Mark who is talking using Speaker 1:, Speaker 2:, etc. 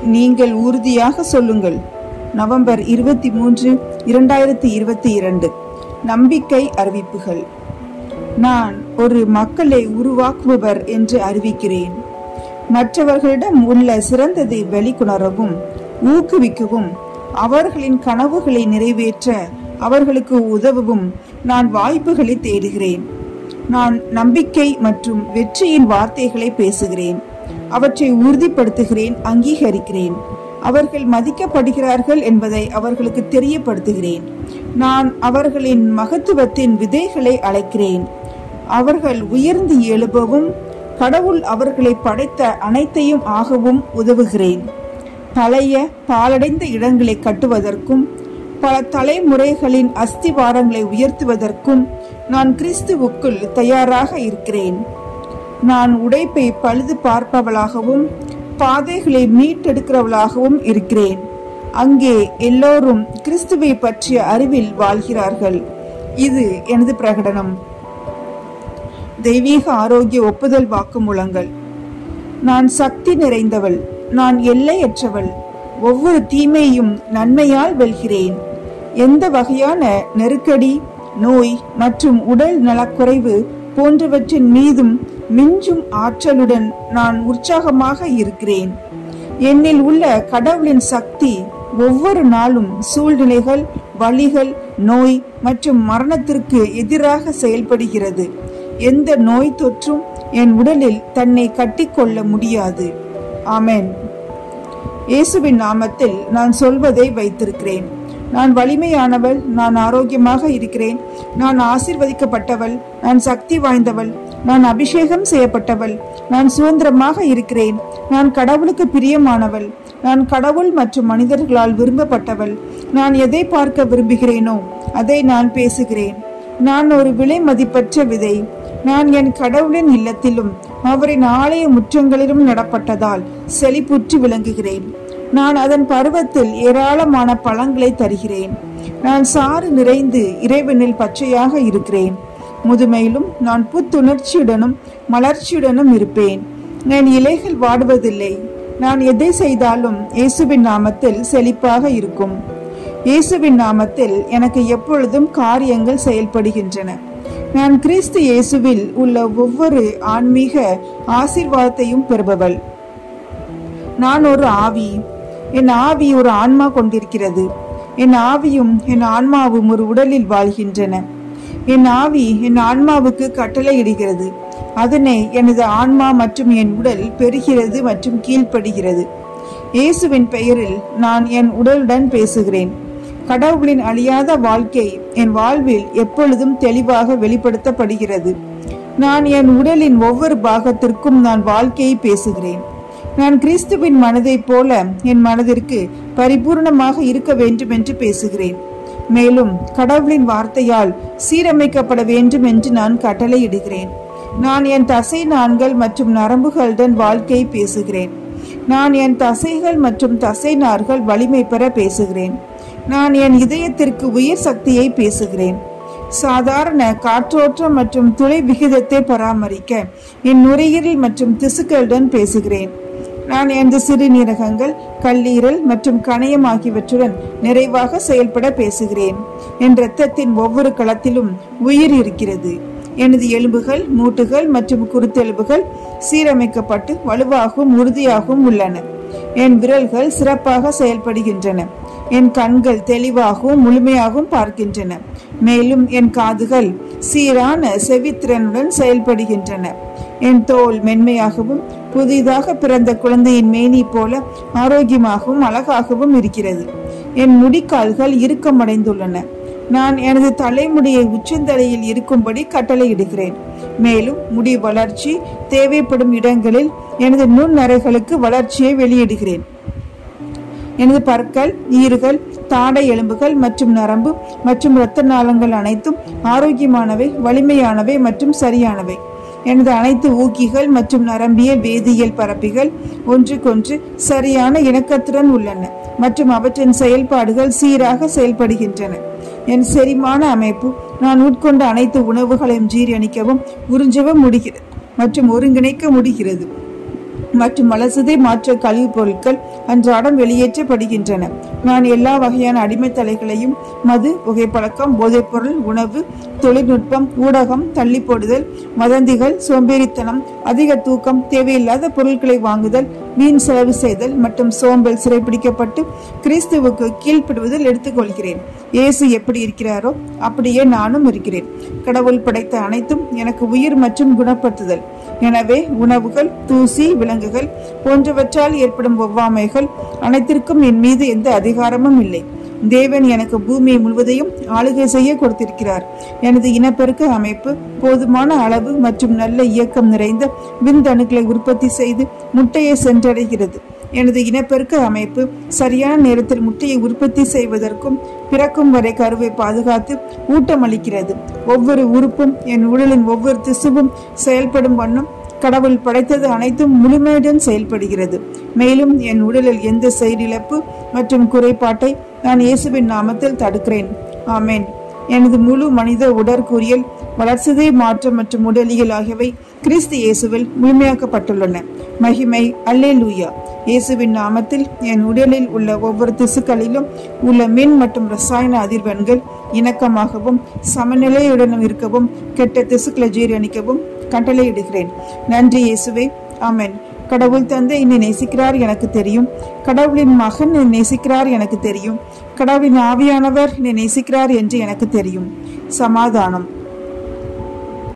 Speaker 1: நீங்கள் உறுதியாக சொல்லுங்கள் நவம்பர் இருபத்தி மூன்று இரண்டாயிரத்தி இருபத்தி இரண்டு நம்பிக்கை அறிவிப்புகள் நான் ஒரு மக்களை உருவாக்குபவர் என்று அறிவிக்கிறேன் மற்றவர்களிடம் உள்ள சிறந்ததை வெளிக்கொணரவும் ஊக்குவிக்கவும் அவர்களின் கனவுகளை நிறைவேற்ற அவர்களுக்கு உதவவும் நான் வாய்ப்புகளை தேடுகிறேன் நான் நம்பிக்கை மற்றும் வெற்றியின் வார்த்தைகளை பேசுகிறேன் அவற்றை உறுதிப்படுத்துகிறேன் அங்கீகரிக்கிறேன் அவர்கள் மதிக்கப்படுகிறார்கள் என்பதை அவர்களுக்கு தெரியப்படுத்துகிறேன் நான் அவர்களின் மகத்துவத்தின் விதைகளை அழைக்கிறேன் அவர்கள் உயர்ந்து எழுப்பவும் கடவுள் அவர்களை படைத்த அனைத்தையும் ஆகவும் உதவுகிறேன் பழைய பாலடைந்த இடங்களை கட்டுவதற்கும் பல தலைமுறைகளின் அஸ்திவாரங்களை உயர்த்துவதற்கும் நான் கிறிஸ்துவுக்குள் தயாராக இருக்கிறேன் நான் உடைப்பை பழுது பார்ப்பவளாகவும் பாதைகளை மீட்டெடுக்கிறவளாகவும் இருக்கிறேன் அங்கே எல்லோரும் கிறிஸ்துவை பற்றிய அறிவில் வாழ்கிறார்கள் இது எனது பிரகடனம் தெய்வீக ஆரோக்கிய ஒப்புதல் வாக்குமூலங்கள் நான் சக்தி நிறைந்தவள் நான் எல்லையற்றவள் ஒவ்வொரு தீமையும் நன்மையால் வெல்கிறேன் எந்த வகையான நெருக்கடி நோய் மற்றும் உடல் நலக்குறைவு போன்றவற்றின் மீதும் மிஞ்சும் ஆற்றலுடன் நான் உற்சாகமாக இருக்கிறேன் என்னில் உள்ள கடவுளின் சக்தி ஒவ்வொரு நாளும் சூழ்நிலைகள் வழிகள் நோய் மற்றும் மரணத்திற்கு எதிராக செயல்படுகிறது எந்த நோய் தொற்றும் என் உடலில் தன்னை கட்டிக்கொள்ள முடியாது ஆமென் இயேசுவின் நாமத்தில் நான் சொல்வதை வைத்திருக்கிறேன் நான் வலிமையானவள் நான் ஆரோக்கியமாக இருக்கிறேன் நான் ஆசிர்வதிக்கப்பட்டவள் நான் சக்தி வாய்ந்தவள் நான் அபிஷேகம் செய்யப்பட்டவள் நான் சுதந்திரமாக இருக்கிறேன் நான் கடவுளுக்கு பிரியமானவள் நான் கடவுள் மற்றும் மனிதர்களால் விரும்பப்பட்டவள் நான் எதை பார்க்க விரும்புகிறேனோ அதை நான் பேசுகிறேன் நான் ஒரு விலை மதிப்பற்ற விதை நான் என் கடவுளின் இல்லத்திலும் அவரின் ஆலய முற்றங்களிலும் நடப்பட்டதால் செழிப்புற்று விளங்குகிறேன் நான் அதன் பருவத்தில் ஏராளமான பழங்களை தருகிறேன் நான் சாறு நிறைந்து இறைவனில் பச்சையாக இருக்கிறேன் முதுமையிலும் நான் புத்துணர்ச்சியுடனும் மலர்ச்சியுடனும் இருப்பேன் என் இலைகள் வாடுவதில்லை நான் எதை செய்தாலும் இயேசுவின் நாமத்தில் செழிப்பாக இருக்கும் இயேசுவின் நாமத்தில் எனக்கு எப்பொழுதும் காரியங்கள் செயல்படுகின்றன நான் கிறிஸ்து இயேசுவில் உள்ள ஒவ்வொரு ஆன்மீக ஆசீர்வாதத்தையும் பெறுபவள் நான் ஒரு ஆவி என் ஆவி ஒரு ஆன்மா கொண்டிருக்கிறது என் ஆவியும் என் ஆன்மாவும் ஒரு உடலில் வாழ்கின்றன என் ஆவி என் ஆன்மாவுக்கு கட்டளையிடுகிறது அதனை எனது ஆன்மா மற்றும் என் உடல் பெறுகிறது மற்றும் கீழ்ப்படுகிறது இயேசுவின் பெயரில் நான் என் உடலுடன் பேசுகிறேன் கடவுளின் அழியாத வாழ்க்கை என் வாழ்வில் எப்பொழுதும் தெளிவாக வெளிப்படுத்தப்படுகிறது நான் என் உடலின் ஒவ்வொரு பாகத்திற்கும் நான் வாழ்க்கையை பேசுகிறேன் நான் கிறிஸ்துவின் மனதைப் போல என் மனதிற்கு பரிபூர்ணமாக இருக்க வேண்டும் என்று பேசுகிறேன் மேலும் கடவுளின் வார்த்தையால் சீரமைக்கப்பட வேண்டும் என்று நான் கட்டளையிடுகிறேன் நான் என் தசை நான்கள் மற்றும் நரம்புகளுடன் வாழ்க்கையை பேசுகிறேன் நான் என் தசைகள் மற்றும் தசை நார்கள் வலிமை பெற பேசுகிறேன் நான் என் இதயத்திற்கு உயிர் சக்தியை பேசுகிறேன் சாதாரண காற்றோட்டம் மற்றும் துளை விகிதத்தை பராமரிக்க என் நுரையீரல் மற்றும் திசுக்களுடன் பேசுகிறேன் நான் எனது சிறுநீரகங்கள் கல்லீரல் மற்றும் கணையம் ஆகியவற்றுடன் நிறைவாக செயல்பட பேசுகிறேன் என் இரத்தத்தின் ஒவ்வொரு களத்திலும் உயிர் இருக்கிறது எனது எலும்புகள் மூட்டுகள் மற்றும் குருத்தெலும்புகள் சீரமைக்கப்பட்டு வலுவாகவும் உறுதியாகவும் உள்ளன என் விரல்கள் சிறப்பாக செயல்படுகின்றன என் கண்கள் தெளிவாகவும் முழுமையாகவும் பார்க்கின்றன மேலும் என் காதுகள் சீரான செவித்திறனுடன் செயல்படுகின்றன என் தோல் மென்மையாகவும் புதிதாக பிறந்த குழந்தையின் மேனி போல ஆரோக்கியமாகவும் அழகாகவும் இருக்கிறது என் முடிக்கால்கள் இறுக்கமடைந்துள்ளன நான் எனது தலைமுடியை உச்சந்தலையில் இருக்கும்படி கட்டளையிடுகிறேன் மேலும் முடி வளர்ச்சி தேவைப்படும் இடங்களில் எனது நுண்ணறைகளுக்கு வளர்ச்சியை வெளியிடுகிறேன் எனது பற்கள் ஈறுகள் தாடை எலும்புகள் மற்றும் நரம்பு மற்றும் இரத்த நாளங்கள் அனைத்தும் ஆரோக்கியமானவை வலிமையானவை மற்றும் சரியானவை எனது அனைத்து ஊக்கிகள் மற்றும் நரம்பியல் வேதியியல் பரப்பிகள் ஒன்றுக்கொன்று சரியான இணக்கத்துடன் உள்ளன மற்றும் அவற்றின் செயல்பாடுகள் சீராக செயல்படுகின்றன என் செரிமான அமைப்பு நான் உட்கொண்ட அனைத்து உணவுகளையும் ஜீரணிக்கவும் உறிஞ்சவும் முடிகிறது மற்றும் ஒருங்கிணைக்க முடிகிறது மற்றும் வளர்சிதை மாற்ற கழிவுப் பொருட்கள் அன்றாடம் வெளியேற்றப்படுகின்றன நான் எல்லா வகையான அடிமைத்தலைகளையும் மது புகைப்பழக்கம் போதைப்பொருள் உணவு தொழில்நுட்பம் ஊடகம் தள்ளி போடுதல் வதந்திகள் சோம்பேறித்தனம் அதிக தூக்கம் தேவையில்லாத பொருட்களை வாங்குதல் வீண் செலவு செய்தல் மற்றும் சோம்பல் சிறைப்பிடிக்கப்பட்டு கிறிஸ்துவுக்கு கீழ்ப்படுவதில் எடுத்துக்கொள்கிறேன் இயேசு எப்படி இருக்கிறாரோ அப்படியே நானும் இருக்கிறேன் கடவுள் படைத்த அனைத்தும் எனக்கு உயிர் மற்றும் குணப்படுத்துதல் எனவே உணவுகள் தூசி விலங்குகள் போன்றவற்றால் ஏற்படும் ஒவ்வாமைகள் அனைத்திற்கும் என் மீது எந்த அதிகாரமும் இல்லை தேவன் எனக்கு பூமியை முழுவதையும் ஆளுகை செய்ய கொடுத்திருக்கிறார் எனது இனப்பெருக்க அமைப்பு போதுமான அளவு மற்றும் நல்ல இயக்கம் நிறைந்த விந்தணுக்களை உற்பத்தி செய்து முட்டையை சென்றடைகிறது எனது இனப்பெருக்க அமைப்பு சரியான நேரத்தில் முட்டையை உற்பத்தி செய்வதற்கும் பிறக்கும் வரை கருவை பாதுகாத்து ஊட்டமளிக்கிறது ஒவ்வொரு உறுப்பும் என் உடலின் ஒவ்வொரு திசுவும் செயல்படும் வண்ணம் கடவுள் படைத்தது அனைத்தும் முழுமையுடன் செயல்படுகிறது மேலும் என் உடலில் எந்த செயலிழப்பு மற்றும் குறைபாட்டை நான் இயேசுவின் நாமத்தில் தடுக்கிறேன் ஆமேன் எனது முழு மனித உடற்கூறியல் வளர்ச்சிதை மாற்றம் மற்றும் உடலியல் ஆகியவை கிறிஸ்து இயேசுவில் முழுமையாக்கப்பட்டுள்ளன மகிமை அல்லே லூயா இயேசுவின் நாமத்தில் என் உடலில் உள்ள ஒவ்வொரு திசுக்களிலும் உள்ள மின் மற்றும் ரசாயன அதிர்வெண்கள் இணக்கமாகவும் சமநிலையுடனும் இருக்கவும் கெட்ட திசுக்களை ஜீரணிக்கவும் கட்டளையிடுகிறேன் நன்றி இயேசுவே ஆமென் கடவுள் தந்தை என்னை நேசிக்கிறார் எனக்கு தெரியும் கடவுளின் மகன் என்னை நேசிக்கிறார் எனக்கு தெரியும் கடவுளின் ஆவியானவர் என்னை நேசிக்கிறார் என்று எனக்கு தெரியும் சமாதானம்